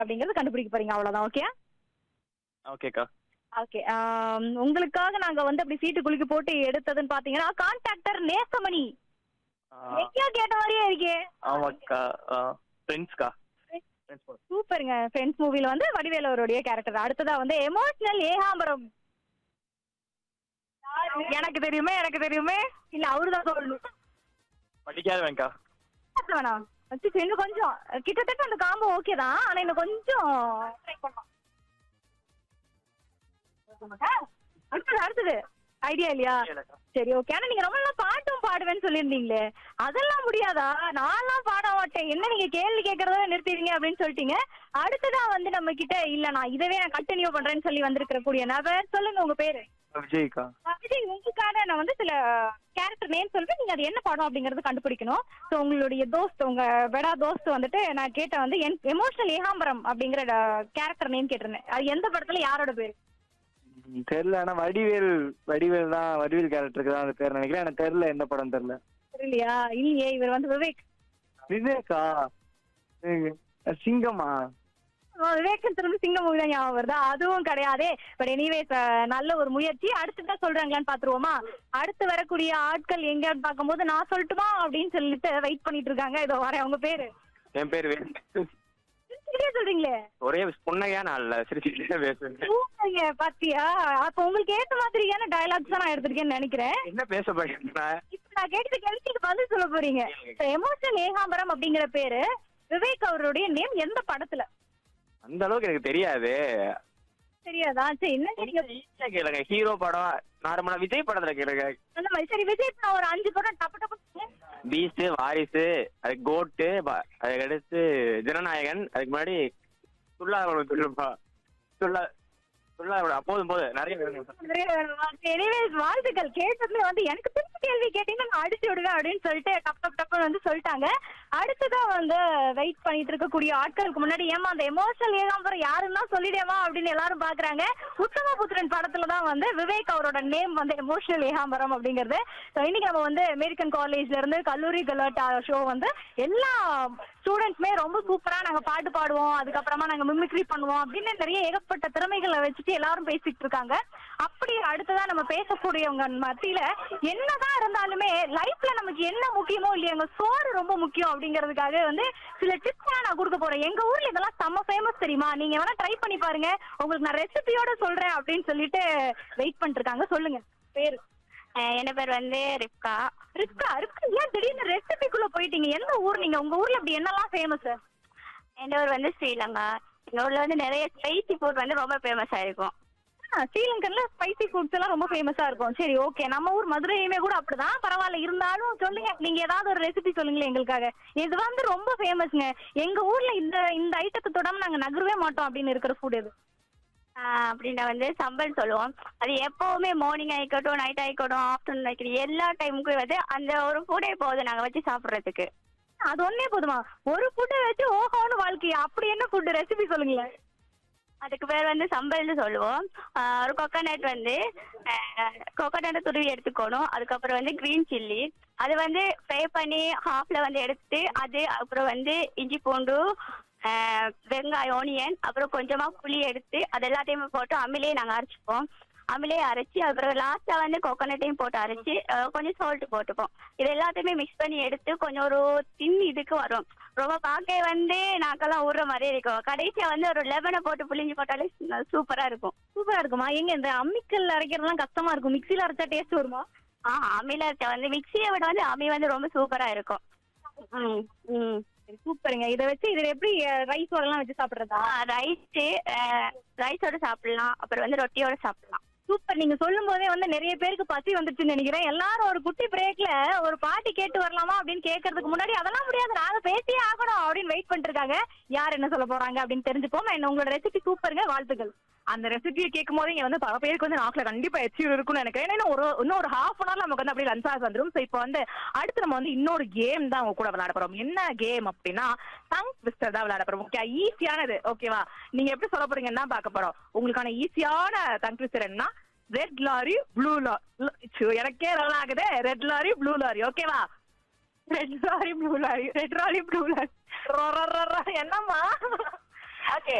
அப்படிங்கறது கண்டுபிடிக்க போறீங்க அவ்வளவுதான் ஓகே ஓகேக்கா ஓகே உங்களுக்காக நாங்க வந்து அப்படி சீட்டு குலுக்கி போட்டு எடுத்ததுன்னு பாத்தீங்கன்னா கான்டாக்டர் நேசமணி எங்கேயோ கேட்ட மாதிரியே இருக்கே ஆமாக்கா ஃப்ரெண்ட்ஸ்க்கா சூப்பருங்க ஃப்ரெண்ட்ஸ் மூவில வந்து வடிவேலு அவருடைய கேரக்டர் அடுத்ததா வந்து எமோஷனல் ஏகாம்பரம் எனக்கு தெரியுமே எனக்கு தெரியுமே இல்ல அவருதான் சொல்லணும் படிக்காதவன்க்கா பார்த்து வேணாம் அச்சச்சோ, இன்னும் கொஞ்சம் கிட்டத்தட்ட அந்த காம்போ ஓகே தான் ஆனா இன்னும் கொஞ்சம் try பண்ணலாம் ஆ, அடுத்தது அடுத்தது ஐடியா இல்லையா சரி ஓகே ஆனா நீங்க ரொம்ப நல்லா பாட்டும் பாடுவேன்னு சொல்லியிருந்தீங்களே அதெல்லாம் முடியாதா நான்லாம் பாட மாட்டேன் என்ன நீங்க கேள்வி கேட்கறத நிறுத்திடுங்க அப்படின்னு சொல்லிட்டீங்க அடுத்ததா வந்து நம்ம கிட்ட இல்ல நான் இதவே நான் கண்டினியூ பண்றேன்னு சொல்லி வந்திருக்கிற கூடிய நபர் சொல்லுங்க உங்க பேரு விஜய்க்கா விஜய் உங்களுக்காக நான் வந்து சில கேரக்டர் நேம் சொல்றேன் நீங்க அது என்ன படம் அப்படிங்கறது கண்டுபிடிக்கணும் ஸோ உங்களுடைய தோஸ்த் உங்க பெடா தோஸ்த் வந்துட்டு நான் கேட்ட வந்து எமோஷனல் ஏகாம்பரம் அப்படிங்கிற கேரக்டர் நேம் கேட்டிருந்தேன் அது எந்த படத்துல யாரோட பேரு ம், தெரியல ஆனா வடிவேல் வடிவேல் தான் வடிவேல் கேரக்டருக்கு தான் அந்த பேர் நினைக்கிறேன் எனக்கு தெரியல எந்த படம் தெரியல தெரியலையா இல்லையே இவர் வந்து விவேக் விவேக்கா ஏங்க, சிங்கமா ஆ, விவேக் திரும்ப சிங்க மூவி தான் ஞாபகம் வருதா அதுவும் கிடையாதே பட் எனிவேஸ் நல்ல ஒரு முயற்சி அடுத்ததான் சொல்றாங்களான்னு பாத்துருவோமா அடுத்து வரக்கூடிய ஆட்கள் எங்கன்னு பார்க்கும்போது நான் சொல்லட்டுமா அப்படின்னு சொல்லிட்டு வெயிட் பண்ணிட்டு இருக்காங்க இதோ வரேன் உங்க பேரு என் பேர் வே- சரியா சொல்றீங்களே ஒரே புன்னகையா நான் இல்ல சிரிச்சுக்கிட்டே பேசுவேன் சூப்பருங்க பாத்தியா அப்ப உங்களுக்கு ஏத்த மாதிரியான டயலாக்ஸ் தான் நான் எடுத்திருக்கேன்னு நினைக்கிறேன் என்ன பேச போறேன் இப்ப நான் கேட்ட கேள்விக்கு பதில் சொல்ல போறீங்க எமோஷனல் ஏகாம்பரம் அப்படிங்கிற பேரு விவேக் அவருடைய நேம் எந்த படத்துல அந்த அளவுக்கு எனக்கு தெரியாது தெரியாதா சரி என்ன நீங்க ஈஸியா கேளுங்க ஹீரோ படம் நார்மலா விஜய் படத்துல கேளுங்க அந்த மாதிரி சரி விஜய் நான் ஒரு அஞ்சு படம் டப்பு டப்பு பீஸ்ட் வாரிசு அதுக்கு கோட்டு ப- அதுக்கு அடுத்து ஜனநாயகன் அதுக்கு முன்னாடி துள்ளா துள்ளுப்பா துள்ளா துள்ளா போதும் போதும் நிறைய வேணும். எனிவேஸ் வாழ்த்துக்கள் கேட்டதுல வந்து எனக்கு திருப்பி கேள்வி கேட்டீங்கன்னா நான் அடிச்சு விடுவேன் அப்படின்னு சொல்லிட்டு டப் டப் டப்னு வந்து சொல்லிட்டாங்க அடுத்ததா வந்து வெயிட் பண்ணிட்டு இருக்கக்கூடிய ஆட்களுக்கு முன்னாடி ஏமா அந்த எமோஷனல் ஏகாம்பரம் யாருன்னா சொல்லிடேமா அப்படின்னு எல்லாரும் பாக்குறாங்க உத்தமபுத்திரன் படத்துல தான் வந்து விவேக் அவரோட நேம் வந்து எமோஷனல் ஏகாம்பரம் அப்படிங்கிறது ஸோ இன்னைக்கு நம்ம வந்து அமெரிக்கன் காலேஜ்ல இருந்து கல்லூரி கலர்ட் ஷோ வந்து எல்லா ஸ்டூடெண்ட்ஸுமே ரொம்ப சூப்பரா நாங்க பாட்டு பாடுவோம் அதுக்கப்புறமா நாங்க மிமிக்ரி பண்ணுவோம் அப்படின்னு நிறைய ஏகப்பட்ட திறமைகளை வச்சுட்டு எல்லாரும் பேசிட்டு இருக்காங்க அப்படி அடுத்ததா நம்ம பேசக்கூடியவங்க மத்தியில என்னதான் இருந்தாலுமே லைஃப்ல நமக்கு என்ன முக்கியமோ இல்லையாங்க சோறு ரொம்ப முக்கியம் அப்படிங்கிறதுக்காக வந்து சில டிப்ஸ் நான் கொடுக்க போறேன் எங்க ஊர்ல இதெல்லாம் செம்ம ஃபேமஸ் தெரியுமா நீங்க வேணா ட்ரை பண்ணி பாருங்க உங்களுக்கு நான் ரெசிபியோட சொல்றேன் அப்படின்னு சொல்லிட்டு வெயிட் பண்ணிட்டு இருக்காங்க சொல்லுங்க பேரு என் பேர் வந்து ரிப்கா ரிஸ்கா ரிஸ்கா ஏன் திடீர்னு ரெசிபிக்குள்ள போயிட்டீங்க எந்த ஊர் நீங்க உங்க ஊர்ல அப்படி என்னெல்லாம் ஃபேமஸ் என் ஊர் வந்து ஸ்ரீலங்கா எங்க ஊர்ல வந்து நிறைய ஸ்பைசி ஃபுட் வந்து ரொம்ப ஃபேமஸ் ஆயிருக்கும் ஸ்ரீலங்கன்ல ஸ்பைசி ஃபுட்ஸ் எல்லாம் ரொம்ப ஃபேமஸா இருக்கும் சரி ஓகே நம்ம ஊர் மதுரையுமே கூட அப்படிதான் பரவாயில்ல இருந்தாலும் சொல்லுங்க நீங்க ஏதாவது ஒரு ரெசிபி சொல்லுங்களேன் எங்களுக்காக இது வந்து ரொம்ப ஃபேமஸ்ங்க எங்க ஊர்ல இந்த இந்த ஐட்டத்தை தொடாம நாங்க நகரவே மாட்டோம் அப்படின்னு இருக்கிற ஃபுட் இது ஆஹ் அப்படின்னா வந்து சம்பல் சொல்லுவோம் அது எப்பவுமே மார்னிங் ஆயிக்கட்டும் நைட் ஆயிக்கட்டும் ஆஃப்டர்நூன் ஆயிக்கட்டும் எல்லா டைமுக்கும் வந்து அந்த ஒரு ஃபுட்டே போதும் நாங்க வச்சு சாப்பிடுறதுக்கு அது ஒன்னே போதுமா ஒரு ஃபுட்டை வச்சு ஓஹோன்னு வாழ்க்கையா அப்படி என்ன ஃபுட் ரெசிபி சொல்லுங்களேன் அதுக்கு பேர் வந்து சம்பல்னு சொல்லுவோம் ஆஹ் ஒரு கொக்கனட் வந்து கொக்கனட்டை துருவி எடுத்துக்கணும் அதுக்கப்புறம் வந்து கிரீன் சில்லி அது வந்து ஃப்ரை பண்ணி ஹாஃப்ல வந்து எடுத்து அது அப்புறம் வந்து இஞ்சி பூண்டு ஆஹ் வெங்காயம் ஆனியன் அப்புறம் கொஞ்சமா புளி எடுத்து அது எல்லாத்தையுமே போட்டு அம்மிலே நாங்க அரைச்சிப்போம் அம்மிலே அரைச்சி அப்புறம் லாஸ்டா வந்து கோகோனட்டையும் போட்டு அரைச்சி ஆஹ் கொஞ்சம் சால்ட் போட்டுப்போம் இது எல்லாத்தையுமே மிக்ஸ் பண்ணி எடுத்து கொஞ்சம் ஒரு தின் இதுக்கு வரும் ரொம்ப பார்க்க வந்து நாக்கெல்லாம் ஊறுற மாதிரியே இருக்கும் கடைசியா வந்து ஒரு லெமனை போட்டு புளிஞ்சு போட்டாலே சூப்பரா இருக்கும் சூப்பரா இருக்குமா எங்க இந்த அம்மிக்கல் அரைக்கிறதுலாம் கஷ்டமா இருக்கும் மிக்ஸில அரைச்சா டேஸ்ட் வருமா ஆ அம்மில அரைச்சா வந்து மிக்சியை விட வந்து அம்மி வந்து ரொம்ப சூப்பரா இருக்கும் ம் ம் சூப்பருங்க இதை வச்சு இதுல எப்படி ரைஸோட எல்லாம் வச்சு சாப்பிடுறதா ரைஸு ரைஸோட சாப்பிடலாம் அப்புறம் வந்து ரொட்டியோட சாப்பிடலாம் சூப்பர் நீங்க சொல்லும் போதே வந்து நிறைய பேருக்கு பசி வந்துச்சுன்னு நினைக்கிறேன் எல்லாரும் ஒரு குட்டி பிரேக்ல ஒரு பாட்டு கேட்டு வரலாமா அப்படின்னு கேட்கறதுக்கு முன்னாடி அதெல்லாம் முடியாது நாங்க பேசியே ஆகணும் அப்படின்னு வெயிட் பண்ணிட்டு இருக்காங்க யார் என்ன சொல்ல போறாங்க அப்படின்னு தெரிஞ்சுப்போம் என்ன உங்களோட ரெசிபி சூப்பருங்க வாழ்த்துக்கள் அந்த ரெசிபியை கேட்கும் போது இங்க வந்து பல பேருக்கு வந்து நாக்குல கண்டிப்பா எச்சியூர் இருக்கும்னு நினைக்கிறேன் ஏன்னா இன்னும் ஒரு இன்னும் ஒரு ஹாஃப் அன் ஹவர் நமக்கு வந்து அப்படியே லஞ்ச் ஆக வந்துடும் ஸோ இப்போ வந்து அடுத்து நம்ம வந்து இன்னொரு கேம் தான் உங்க கூட விளையாட போறோம் என்ன கேம் அப்படின்னா டங் ட்விஸ்டர் தான் விளையாட போறோம் ஓகே ஈஸியானது ஓகேவா நீங்க எப்படி சொல்ல போறீங்கன்னு தான் பார்க்க போறோம் உங்களுக்கான ஈஸியான டங் ட்விஸ்டர் என்ன ரெட் லாரி ப்ளூ லாரி எனக்கே நல்லா ஆகுது ரெட் லாரி ப்ளூ லாரி ஓகேவா red lorry blue lorry red lorry blue lorry என்னம்மா ஓகே